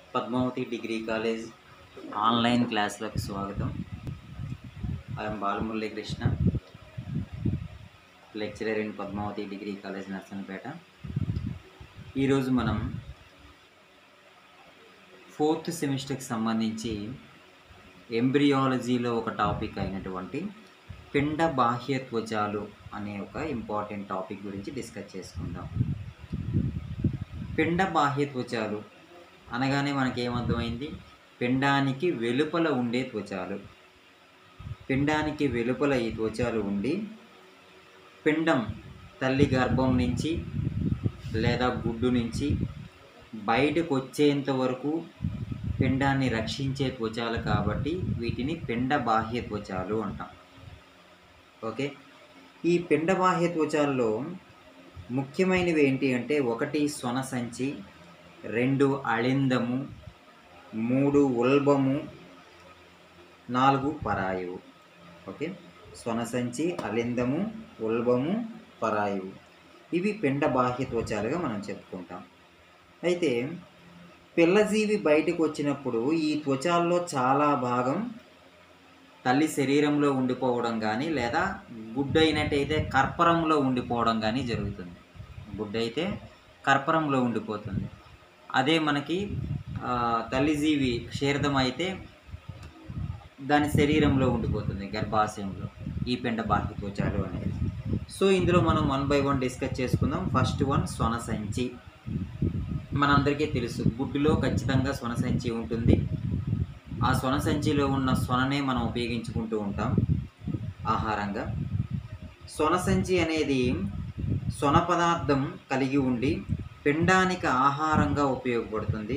Padmavati degree college online క్లాసులకు స్వాగతం I'm Balamurali Krishna lecturer in Padmavathi degree college Narsannapeta ఈరోజు మనం ఫోర్త్ సెమిస్టర్కి సంబంధించి ఎంబ్రియాలజీలో ఒక టాపిక్ అయినటువంటి పిండ బాహ్య త్వచాలు అనే ఒక ఇంపార్టెంట్ టాపిక్ గురించి డిస్కస్ చేసుకుందాం పిండ బాహ్య త్వచాలు అనగానే మనకి ఏమర్థమైంది పిండానికి వెలుపల ఉండే త్వచాలు పిండానికి వెలుపల ఈ త్వచాలు ఉండి పిండం తల్లి గర్భం నుంచి లేదా గుడ్డు నుంచి బయటకు వచ్చేంత వరకు పిండాన్ని రక్షించే త్వచాలు కాబట్టి వీటిని పిండ బాహ్య త్వచాలు అంటాం ఓకే ఈ పిండ బాహ్య త్వచాల్లో ముఖ్యమైనవి ఏంటి అంటే ఒకటి స్వన సంచి రెండు అళిందము మూడు ఉల్బము నాలుగు పరాయువు ఓకే స్వన సంచి అలిందము ఉల్బము పరాయువు ఇవి పిండ బాహ్య త్వచాలుగా మనం చెప్పుకుంటాం అయితే పిల్లజీవి బయటకు వచ్చినప్పుడు ఈ త్వచాల్లో చాలా భాగం తల్లి శరీరంలో ఉండిపోవడం కానీ లేదా గుడ్డ అయినట్టయితే కర్పరంలో ఉండిపోవడం కానీ జరుగుతుంది గుడ్డ అయితే కర్పరంలో ఉండిపోతుంది అదే మనకి ఆ, తల్లిజీవి క్షీరదం అయితే దాని శరీరంలో ఉండిపోతుంది గర్భాశయంలో ఈ పిండ బాహ్య త్వచాలు అనేది సో ఇందులో మనం వన్ బై వన్ డిస్కస్ చేసుకుందాం ఫస్ట్ వన్ స్వన సంచి మనందరికీ తెలుసు గుడ్డులో ఖచ్చితంగా స్వన సంచి ఉంటుంది ఆ స్వన సంచిలో ఉన్న స్వననే మనం ఉపయోగించుకుంటూ ఉంటాం ఆహారంగా స్వన సంచి అనేది స్వన పదార్థం కలిగి ఉండి పిండానికి ఆహారంగా ఉపయోగపడుతుంది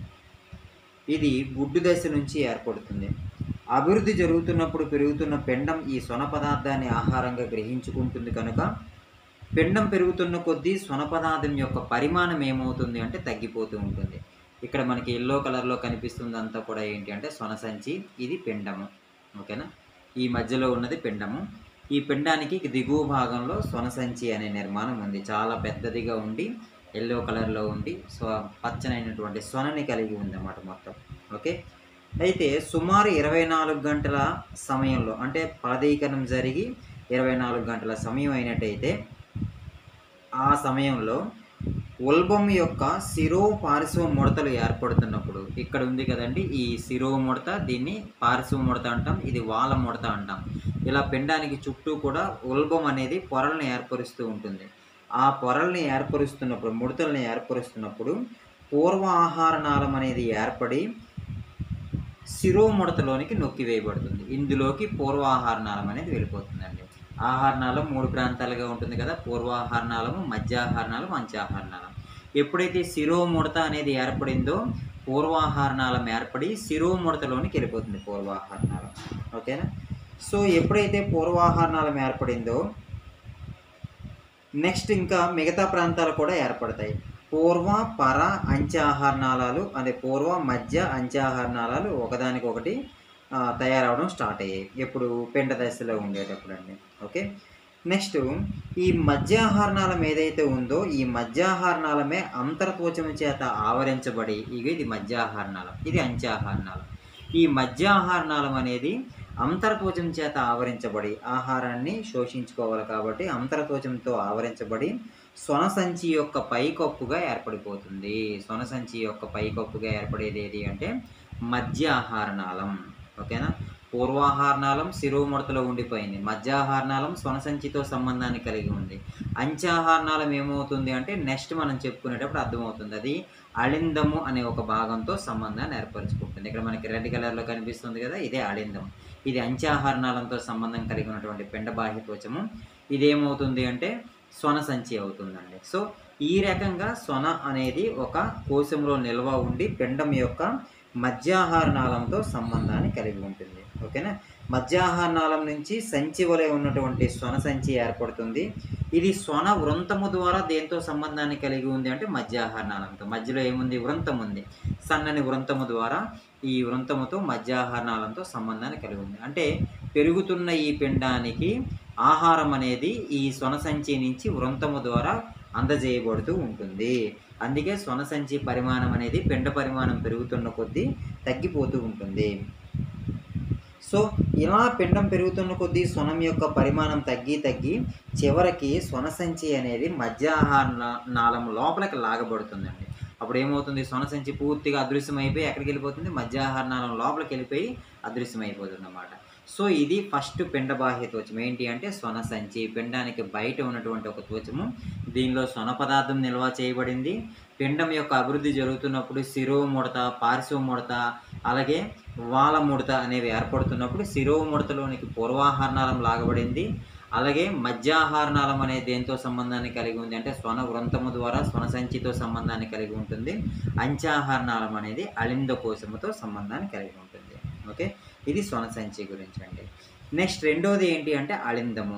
ఇది గుడ్డు దశ నుంచి ఏర్పడుతుంది అభివృద్ధి జరుగుతున్నప్పుడు పెరుగుతున్న పిండం ఈ స్వన పదార్థాన్ని ఆహారంగా గ్రహించుకుంటుంది కనుక పిండం పెరుగుతున్న కొద్దీ స్వన పదార్థం యొక్క పరిమాణం ఏమవుతుంది అంటే తగ్గిపోతూ ఉంటుంది ఇక్కడ మనకి ఎల్లో కలర్లో కనిపిస్తుంది అంతా కూడా ఏంటి అంటే స్వన సంచి ఇది పిండము ఓకేనా ఈ మధ్యలో ఉన్నది పిండము ఈ పిండానికి దిగువ భాగంలో స్వన సంచి అనే నిర్మాణం ఉంది చాలా పెద్దదిగా ఉండి ఎల్లో కలర్లో ఉండి స్వ పచ్చనైనటువంటి స్వనని కలిగి ఉంది అన్నమాట మొత్తం ఓకే అయితే సుమారు ఇరవై నాలుగు గంటల సమయంలో అంటే ఫలదీకరణం జరిగి ఇరవై నాలుగు గంటల సమయం అయినట్టయితే ఆ సమయంలో ఉల్బం యొక్క శిరో పార్శ్వ ముడతలు ఏర్పడుతున్నప్పుడు ఇక్కడ ఉంది కదండి ఈ శిరో ముడత దీన్ని పార్శ్వ ముడత అంటాం ఇది వాల ముడత అంటాం ఇలా పిండానికి చుట్టూ కూడా ఉల్బం అనేది పొరల్ని ఏర్పరుస్తూ ఉంటుంది ఆ పొరల్ని ఏర్పరుస్తున్నప్పుడు ముడతల్ని ఏర్పరుస్తున్నప్పుడు పూర్వ ఆహార నాళం అనేది ఏర్పడి శిరోముడతలోనికి నొక్కి వేయబడుతుంది ఇందులోకి పూర్వాహార నాళం అనేది వెళ్ళిపోతుందండి ఆహార నాళం మూడు ప్రాంతాలుగా ఉంటుంది కదా పూర్వాహార నాళము మధ్యాహార నాళం అంత్యాహార నాళం ఎప్పుడైతే శిరోముడత అనేది ఏర్పడిందో పూర్వాహార నాళం ఏర్పడి శిరోముడతలోనికి వెళ్ళిపోతుంది పూర్వాహార నాళం ఓకేనా సో ఎప్పుడైతే పూర్వాహార నాళం ఏర్పడిందో నెక్స్ట్ ఇంకా మిగతా ప్రాంతాలు కూడా ఏర్పడతాయి పూర్వ పర అంత్యాహార నాళాలు అదే పూర్వ మధ్య అంత్యాహార నాళాలు ఒకదానికొకటి ఆ, తయారవడం స్టార్ట్ అయ్యాయి ఎప్పుడు పిండ దశలో ఉండేటప్పుడు అండి ఓకే నెక్స్ట్ ఈ మధ్యాహారణాలం ఏదైతే ఉందో ఈ మధ్యాహారణాలమే అంతర్త్వచము చేత ఆవరించబడి ఇక ఇది మధ్యాహారణాలం ఇది అంత్యాహారణాలం ఈ మధ్యాహారణాలం అనేది అంతర్త్వచం చేత ఆవరించబడి ఆహారాన్ని శోషించుకోవాలి కాబట్టి అంతర్త్వచంతో ఆవరించబడి స్వన సంచి యొక్క పైకప్పుగా ఏర్పడిపోతుంది స్వన సంచి యొక్క పైకప్పుగా ఏర్పడేది ఏది అంటే మధ్యాహారణాలం ఓకేనా పూర్వాహారణాలం శిరోముడతలో ఉండిపోయింది మధ్యాహారణాలం స్వన సంచితో సంబంధాన్ని కలిగి ఉంది అంత్యాహారణాలం ఏమవుతుంది అంటే నెక్స్ట్ మనం చెప్పుకునేటప్పుడు అర్థమవుతుంది అది అళిందము అనే ఒక భాగంతో సంబంధాన్ని ఏర్పరచుకుంటుంది ఇక్కడ మనకి రెడ్ కలర్లో కనిపిస్తుంది కదా ఇదే అళిందం ఇది అంత్యాహారణాలంతో సంబంధం కలిగి ఉన్నటువంటి పిండ బాహ్య త్వచము ఇదేమవుతుంది అంటే స్వన సంచి అవుతుందండి సో ఈ రకంగా స్వన అనేది ఒక కోశంలో నిల్వ ఉండి పిండం యొక్క మధ్యాహార నాళంతో సంబంధాన్ని కలిగి ఉంటుంది ఓకేనా మధ్యాహార నాళం నుంచి సంచి వలె ఉన్నటువంటి స్వన సంచి ఏర్పడుతుంది ఇది స్వన వృంతము ద్వారా దేంతో సంబంధాన్ని కలిగి ఉంది అంటే మధ్యాహార నాళంతో మధ్యలో ఏముంది వృంతం ఉంది సన్నని వృంతము ద్వారా ఈ వృంతముతో మధ్యాహార నాళంతో సంబంధాన్ని కలిగి ఉంది అంటే పెరుగుతున్న ఈ పిండానికి ఆహారం అనేది ఈ స్వన సంచి నుంచి వృంతము ద్వారా అందజేయబడుతూ ఉంటుంది అందుకే స్వనసంచి పరిమాణం అనేది పిండ పరిమాణం పెరుగుతున్న కొద్దీ తగ్గిపోతూ ఉంటుంది సో ఇలా పిండం పెరుగుతున్న కొద్దీ స్వనం యొక్క పరిమాణం తగ్గి తగ్గి చివరికి స్వనసంచి అనేది మధ్యాహార నా- నాళం లోపలికి లాగబడుతుందండి అప్పుడు ఏమవుతుంది స్వనసంచి పూర్తిగా అదృశ్యమైపోయి ఎక్కడికి వెళ్ళిపోతుంది మధ్యాహార నాళం లోపలికి వెళ్ళిపోయి అదృశ్యమైపోతుంది అన్నమాట సో ఇది ఫస్ట్ పిండ బాహ్య త్వచం ఏంటి అంటే స్వన సంచి పిండానికి బయట ఉన్నటువంటి ఒక త్వచము దీనిలో స్వన పదార్థం నిల్వ చేయబడింది పిండం యొక్క అభివృద్ధి జరుగుతున్నప్పుడు శిరో ముడత పార్శ్వ ముడత అలాగే వాల ముడత అనేవి ఏర్పడుతున్నప్పుడు శిరో ముడతలోనికి పూర్వాహారణాలం లాగబడింది అలాగే మధ్యాహారణాలం అనే దేంతో సంబంధాన్ని కలిగి ఉంది అంటే స్వన వృంతము ద్వారా స్వన సంచితో సంబంధాన్ని కలిగి ఉంటుంది అంచాహారణాలం అనేది అళింద కోశముతో సంబంధాన్ని కలిగి ఉంటుంది ఓకే ఇది స్వన సంచి గురించి అండి నెక్స్ట్ రెండోది ఏంటి అంటే అళిందము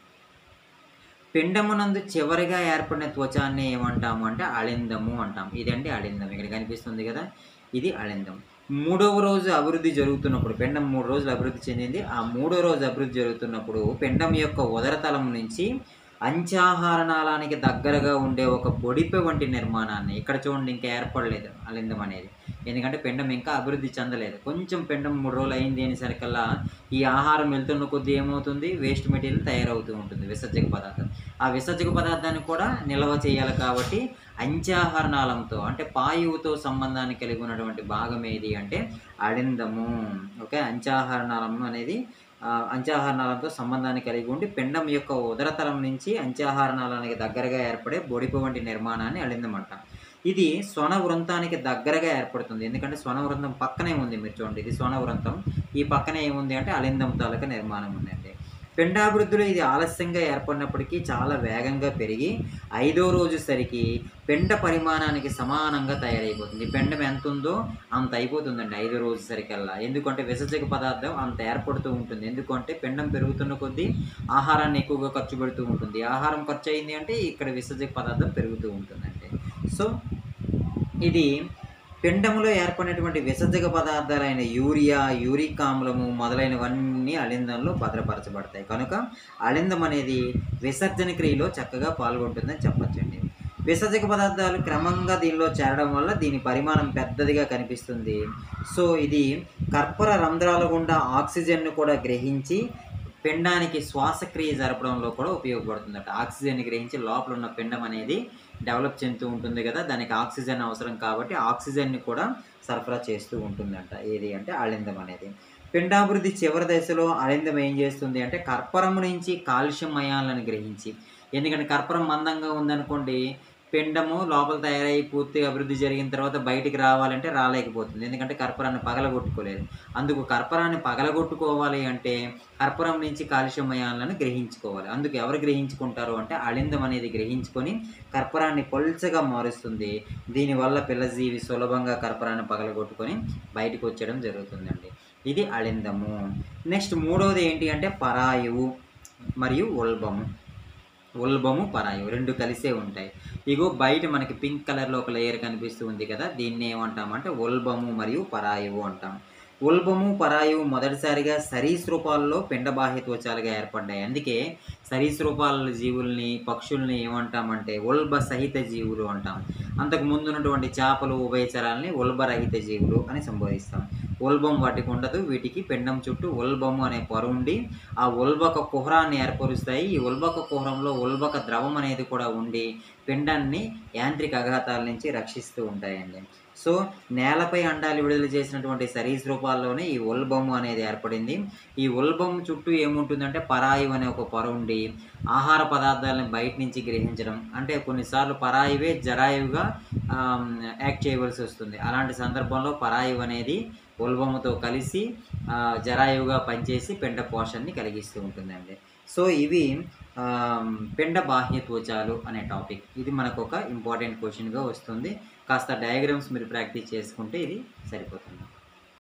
పిండమునందు చివరిగా ఏర్పడిన త్వచాన్ని ఏమంటాము అంటే అళిందము అంటాం ఇదండి అళిందం ఇక్కడ కనిపిస్తుంది కదా ఇది అళిందం మూడవ రోజు అభివృద్ధి జరుగుతున్నప్పుడు పిండం మూడు రోజులు అభివృద్ధి చెందింది ఆ మూడో రోజు అభివృద్ధి జరుగుతున్నప్పుడు పిండం యొక్క ఉదరతలం నుంచి అంచాహార నాళానికి దగ్గరగా ఉండే ఒక పొడిపె వంటి నిర్మాణాన్ని ఇక్కడ చూడండి ఇంకా ఏర్పడలేదు అలిందం అనేది ఎందుకంటే పిండం ఇంకా అభివృద్ధి చెందలేదు కొంచెం పిండం మూడు రోజులు అయింది అనేసరికల్లా ఈ ఆహారం వెళ్తున్న కొద్దీ ఏమవుతుంది వేస్ట్ మెటీరియల్ తయారవుతూ ఉంటుంది విసర్జక పదార్థం ఆ విసర్జక పదార్థాన్ని కూడా నిల్వ చేయాలి కాబట్టి అంచాహార నాళంతో అంటే పాయువుతో సంబంధాన్ని కలిగి ఉన్నటువంటి భాగం ఏది అంటే అడిందము ఓకే అంచాహార నాళం అనేది ఆ, అంచాహార నాళంతో సంబంధాన్ని కలిగి ఉండి పిండం యొక్క ఉదరతలం నుంచి అంచాహార నాళానికి దగ్గరగా ఏర్పడే బొడిపు వంటి నిర్మాణాన్ని అళిందమంట ఇది స్వన వృంతానికి దగ్గరగా ఏర్పడుతుంది ఎందుకంటే స్వన వృంతం పక్కనే ఉంది మీరు చూడండి ఇది స్వన వృంతం ఈ పక్కనే ఏముంది అంటే అలిందం తాలూకా నిర్మాణం ఉందండి పిండాభివృద్ధిలో ఇది ఆలస్యంగా ఏర్పడినప్పటికీ చాలా వేగంగా పెరిగి ఐదో రోజు సరికి పెండ పరిమాణానికి సమానంగా తయారైపోతుంది పెండం ఎంత ఉందో అంత అయిపోతుందండి ఐదో రోజు సరికల్లా ఎందుకంటే విసర్జక పదార్థం అంత ఏర్పడుతూ ఉంటుంది ఎందుకంటే పిండం పెరుగుతున్న కొద్దీ ఆహారాన్ని ఎక్కువగా ఖర్చు పెడుతూ ఉంటుంది ఆహారం ఖర్చు అయింది అంటే ఇక్కడ విసర్జక పదార్థం పెరుగుతూ ఉంటుందండి సో ఇది పిండములో ఏర్పడినటువంటి విసర్జక పదార్థాలైన యూరియా యూరిక్ ఆమ్లము మొదలైనవన్నీ అలిందంలో భద్రపరచబడతాయి కనుక అలిందం అనేది విసర్జన క్రియలో చక్కగా పాల్గొంటుందని చెప్పొచ్చండి విసర్జక పదార్థాలు క్రమంగా దీనిలో చేరడం వల్ల దీని పరిమాణం పెద్దదిగా కనిపిస్తుంది సో ఇది కర్పర రంధ్రాల గుండా ఆక్సిజన్ను కూడా గ్రహించి పిండానికి శ్వాసక్రియ జరపడంలో కూడా ఉపయోగపడుతుందట ఆక్సిజన్ గ్రహించి లోపల ఉన్న పిండం అనేది డెవలప్ చెందుతూ ఉంటుంది కదా దానికి ఆక్సిజన్ అవసరం కాబట్టి ఆక్సిజన్ని కూడా సరఫరా చేస్తూ ఉంటుందంట ఏది అంటే అళిందం అనేది పిండాభివృద్ధి చివరి దశలో అళిందం ఏం చేస్తుంది అంటే కర్పరం నుంచి కాల్షియం అయాన్లను గ్రహించి ఎందుకంటే కర్పరం మందంగా ఉందనుకోండి పిండము లోపల తయారై పూర్తిగా అభివృద్ధి జరిగిన తర్వాత బయటికి రావాలంటే రాలేకపోతుంది ఎందుకంటే కర్పరాన్ని పగలగొట్టుకోలేదు అందుకు కర్పరాన్ని పగలగొట్టుకోవాలి అంటే కర్పరం నుంచి కాల్షియం అయాన్లను గ్రహించుకోవాలి అందుకు ఎవరు గ్రహించుకుంటారు అంటే అళిందం అనేది గ్రహించుకొని కర్పరాన్ని పలుచగా మారుస్తుంది దీనివల్ల పిల్లజీవి సులభంగా కర్పరాన్ని పగలగొట్టుకొని బయటకు వచ్చడం జరుగుతుందండి ఇది అళిందము నెక్స్ట్ మూడవది ఏంటి అంటే పరాయువు మరియు ఉల్బము ఉల్బము పరాయువు రెండు కలిసే ఉంటాయి ఇగో బయట మనకి పింక్ కలర్లో ఒక లేయర్ కనిపిస్తూ ఉంది కదా దీన్ని ఏమంటామంటే ఉల్బము మరియు పరాయువు అంటాం ఉల్బము పరాయువు మొదటిసారిగా సరీసృపాల్లో పిండబాహ్య త్వచాలుగా ఏర్పడ్డాయి అందుకే సరీసృపాల జీవుల్ని పక్షుల్ని ఏమంటామంటే ఉల్బ సహిత జీవులు అంటాం అంతకు ముందు ఉన్నటువంటి చేపలు ఉభయచరాలని ఉల్బరహిత జీవులు అని సంబోధిస్తాం ఉల్బం వాటికి ఉండదు వీటికి పిండం చుట్టూ ఉల్బము అనే పొర ఉండి ఆ ఉల్బక కుహరాన్ని ఏర్పరుస్తాయి ఈ ఉల్బక కుహరంలో ఉల్బక ద్రవం అనేది కూడా ఉండి పిండాన్ని యాంత్రిక అఘాతాల నుంచి రక్షిస్తూ ఉంటాయండి సో నేలపై అండాలు విడుదల చేసినటువంటి సరీసృపాల్లోనే ఈ ఉల్బము అనేది ఏర్పడింది ఈ ఉల్బం చుట్టూ ఏముంటుందంటే పరాయువు అనే ఒక పొర ఉండి ఆహార పదార్థాలను బయట నుంచి గ్రహించడం అంటే కొన్నిసార్లు పరాయువే జరాయువుగా ఆమ్, యాక్ట్ చేయవలసి వస్తుంది అలాంటి సందర్భంలో పరాయువు అనేది ఉల్బముతో కలిసి ఆ, జరాయువుగా పనిచేసి పిండ పోషణని కలిగిస్తూ ఉంటుందండి సో ఇవి ఆమ్, పిండ బాహ్య త్వచాలు అనే టాపిక్ ఇది మనకు ఒక ఇంపార్టెంట్ క్వశ్చన్గా వస్తుంది కాస్త డయాగ్రామ్స్ మీరు ప్రాక్టీస్ చేసుకుంటే ఇది సరిపోతుంది